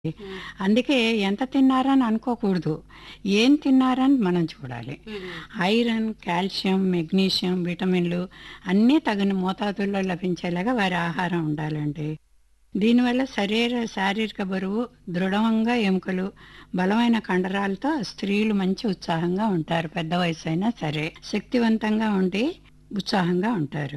అందుకే ఎంత తిన్నారని అనుకోకూడదు ఏం తిన్నారని మనం చూడాలి ఐరన్ కాల్షియం మెగ్నీషియం విటమిన్లు అన్నీ తగిన మోతాదుల్లో లభించేలాగా వారి ఆహారం ఉండాలండి దీనివల్ల శరీర శారీరక బరువు దృఢంగా ఎముకలు బలమైన కండరాలతో స్త్రీలు మంచి ఉత్సాహంగా ఉంటారు పెద్ద వయసు అయినా సరే శక్తివంతంగా ఉండి ఉత్సాహంగా ఉంటారు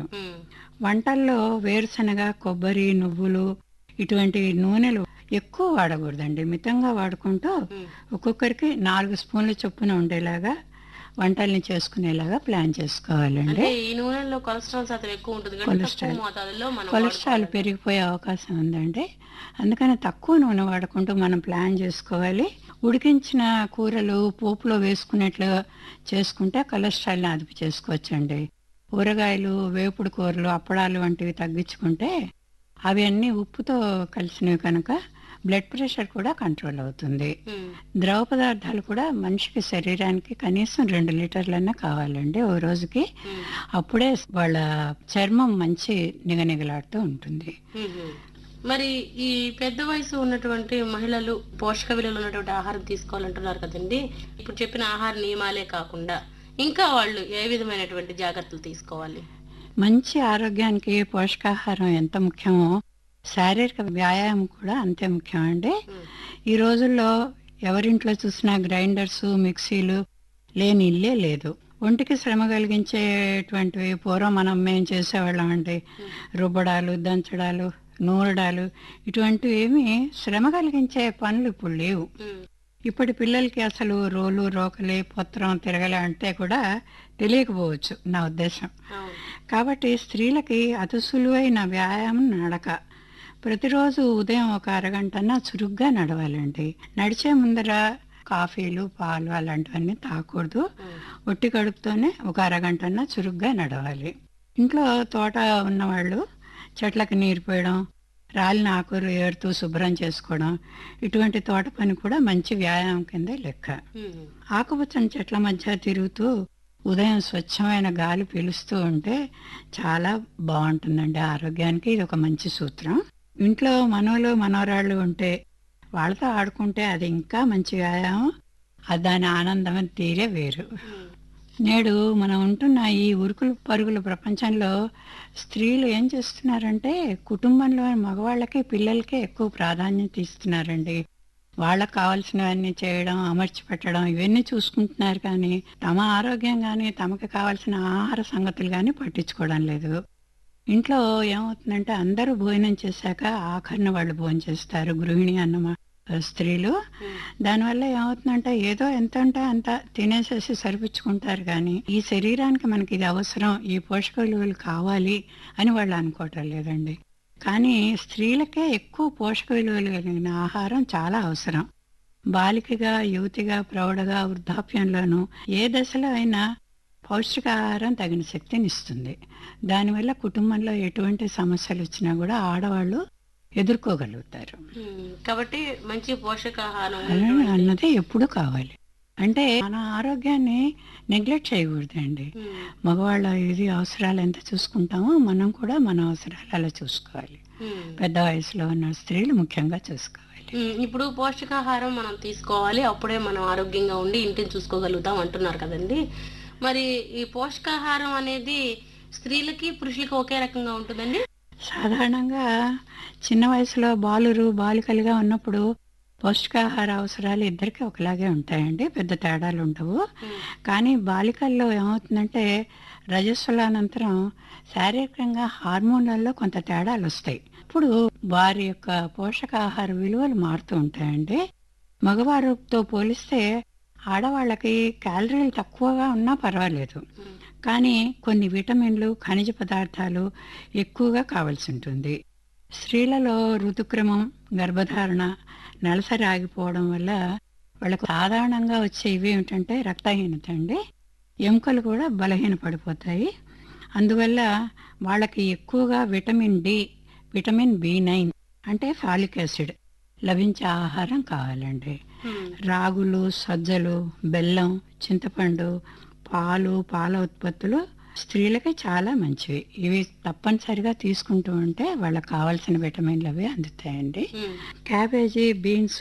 వంటల్లో వేరుశనగ కొబ్బరి నువ్వులు ఇటువంటి నూనెలు ఎక్కువ వాడకూడదండి మితంగా వాడుకుంటూ ఒక్కొక్కరికి నాలుగు స్పూన్ల చొప్పున ఉండేలాగా వంటల్ని చేసుకునేలాగా ప్లాన్ చేసుకోవాలండి అంటే ఈ నూనెలో కొలెస్ట్రాల్ శాతం ఎక్కువ ఉంటుంది కాబట్టి తక్కువ కొలెస్ట్రాల్. మోతాదులో మనం కొలెస్ట్రాల్ పెరిగిపోయే అవకాశం ఉందండి అందుకని తక్కువ నూనె వాడుకుంటూ మనం ప్లాన్ చేసుకోవాలి ఉడికించిన కూరలు పోపులో వేసుకునేట్లు చేసుకుంటే కొలెస్ట్రాల్ని అదుపు చేసుకోవచ్చండి ఊరగాయలు వేపుడు కూరలు అప్పడాలు వంటివి తగ్గించుకుంటే అవి అన్నీ ఉప్పుతో కలిసినవి కనుక బ్లడ్ ప్రెషర్ కూడా కంట్రోల్ అవుతుంది ఉమ్, ద్రవ పదార్థాలు కూడా మనిషికి శరీరానికి కనీసం రెండు లీటర్లన్నా కావాలండి ఓ రోజుకి ఉమ్, అప్పుడే వాళ్ళ చర్మం మంచి నిగనిగలాడుతూ ఉంటుంది ఉమ్, ఉమ్. మరి ఈ పెద్ద వయసు ఉన్నటువంటి మహిళలు పోషక విలువలు ఉన్నటువంటి ఆహారం తీసుకోవాలంటున్నారు కదండి ఇప్పుడు చెప్పిన ఆహార నియమాలే కాకుండా ఇంకా వాళ్ళు ఏ విధమైనటువంటి జాగ్రత్తలు తీసుకోవాలి మంచి ఆరోగ్యానికి పోషకాహారం ఎంత ముఖ్యమో శారీరక వ్యాయామం కూడా అంతే ముఖ్యం అండి ఉమ్, ఈ రోజుల్లో ఎవరింట్లో చూసినా గ్రైండర్స్ మిక్సీలు లేని ఇల్లే లేదు ఒంటికి శ్రమ కలిగించేటువంటివి పూర్వం మనం మేము చేసేవాళ్ళం అండి రుబ్బడాలు దంచడాలు నూరడాలు ఇటువంటివి ఏమి శ్రమ కలిగించే పనులు ఇప్పుడు లేవు ఉమ్, ఇప్పటి పిల్లలకి అసలు రోలు రోకలి పొత్రం తిరగలే అంటే కూడా తెలియకపోవచ్చు నా ఉద్దేశం అవును కాబట్టి స్త్రీలకి అతి సులువైన వ్యాయామం నడక ప్రతిరోజు ఉదయం ఒక అరగంటన చురుగ్గా నడవాలండి నడిచే ముందర కాఫీలు పాలు అలాంటివన్నీ తాగకూడదు ఉమ్, ఒట్టి కడుపుతోనే ఒక అరగంటన చురుగ్గా నడవాలి ఇంట్లో తోట ఉన్నవాళ్ళు చెట్లకు నీరు పోయడం రాలిన ఆకులు ఏరుతూ శుభ్రం చేసుకోవడం ఇటువంటి తోట పని కూడా మంచి వ్యాయామం కింద లెక్క ఉమ్, ఆకుపచ్చని చెట్ల మధ్య తిరుగుతూ ఉదయం స్వచ్ఛమైన గాలి పీలుస్తూ ఉంటే చాలా బాగుంటుందండి ఆరోగ్యానికి ఇది ఒక మంచి సూత్రం ఇంట్లో మనవలు మనవరాళ్ళు ఉంటే వాళ్ళతో ఆడుకుంటే అది ఇంకా మంచి వ్యాయామం అది దాని ఆనందం తీరే వేరు ఉమ్, నేడు మనం ఉంటున్న ఈ ఉరుకులు పరుగుల ప్రపంచంలో స్త్రీలు ఏం చేస్తున్నారంటే కుటుంబంలో మగవాళ్ళకి పిల్లలకే ఎక్కువ ప్రాధాన్యత ఇస్తున్నారండి వాళ్ళకి కావాల్సినవన్నీ చేయడం అమర్చి పెట్టడం ఇవన్నీ చూసుకుంటున్నారు కానీ తమ ఆరోగ్యం కానీ తమకు కావాల్సిన ఆహార సంగతులు కానీ పట్టించుకోవడం లేదు ఇంట్లో ఏమవుతుందంటే అందరూ భోజనం చేశాక ఆఖరిన వాళ్ళు భోజనం చేస్తారు గృహిణి అన్న స్త్రీలు ఉమ్, దానివల్ల ఏమవుతుందంటే ఏదో ఎంత ఉంటే అంత తినేసేసి సరిపుచ్చుకుంటారు కానీ ఈ శరీరానికి మనకి ఇది అవసరం ఈ పోషక విలువలు కావాలి అని వాళ్ళు అనుకోవటం లేదండి కానీ స్త్రీలకే ఎక్కువ పోషక విలువలు కలిగిన ఆహారం చాలా అవసరం బాలికగా యువతిగా ప్రౌఢగా వృద్ధాప్యంలోనూ ఏ దశలో అయినా పౌష్టికాహారం తగిన శక్తిని ఇస్తుంది దానివల్ల కుటుంబంలో ఎటువంటి సమస్యలు వచ్చినా కూడా ఆడవాళ్ళు ఎదుర్కోగలుగుతారు ఉమ్. కాబట్టి మంచి పోషకాహారం అలా ఉన్నటువంటి- అన్నది ఎప్పుడు కావాలి అంటే మన ఆరోగ్యాన్ని నెగ్లెక్ట్ చేయకూడదండి ఉమ్, మగవాళ్ళ ఇది అవసరాలు ఎంత చూసుకుంటామో మనం కూడా మన అవసరాలు అలా చూసుకోవాలి ఉమ్. పెద్ద వయసులో ఉన్న స్త్రీలు ముఖ్యంగా చూసుకోవాలి ఉమ్, ఇప్పుడు పౌష్టికాహారం మనం తీసుకోవాలి అప్పుడే మనం ఆరోగ్యంగా ఉండి ఇంటిని చూసుకోగలుగుతాం అంటున్నారు కదండి మరి ఈ పోషకాహారం అనేది స్త్రీలకి పురుషులకి ఒకే రకంగా ఉంటుందండి సాధారణంగా చిన్న వయసులో బాలురు బాలికలుగా ఉన్నప్పుడు పౌష్టికాహార అవసరాలు ఇద్దరికి ఒకలాగే ఉంటాయండి పెద్ద తేడాలు ఉండవు ఉమ్, కానీ బాలికల్లో ఏమవుతుందంటే రజస్వలానంతరం శారీరకంగా హార్మోన్లలో కొంత తేడాలు వస్తాయి ఇప్పుడు వారి యొక్క పోషకాహార విలువలు మారుతూ ఉంటాయండి మగవారితో పోలిస్తే ఆడవాళ్ళకి క్యాలరీలు తక్కువగా ఉన్నా పర్వాలేదు ఉమ్, కానీ కొన్ని విటమిన్లు ఖనిజ పదార్థాలు ఎక్కువగా కావాల్సి ఉంటుంది స్త్రీలలో ఋతుక్రమం గర్భధారణ నెలసరి ఆగిపోవడం వల్ల వాళ్ళకు సాధారణంగా వచ్చే ఇవి ఏమిటంటే రక్తహీనత అండి ఎముకలు కూడా బలహీన పడిపోతాయి అందువల్ల వాళ్ళకి ఎక్కువగా vitamin D vitamin B nine అంటే ఫాలిక్ యాసిడ్ లభించే ఆహారం కావాలండి ఉమ్, రాగులు సజ్జలు బెల్లం చింతపండు పాలు పాల ఉత్పత్తులు స్త్రీలకి చాలా మంచివి ఇవి తప్పనిసరిగా తీసుకుంటూ ఉంటే వాళ్ళకి కావాల్సిన విటమిన్లు అవి అందుతాయండి ఉమ్. Cabbage beans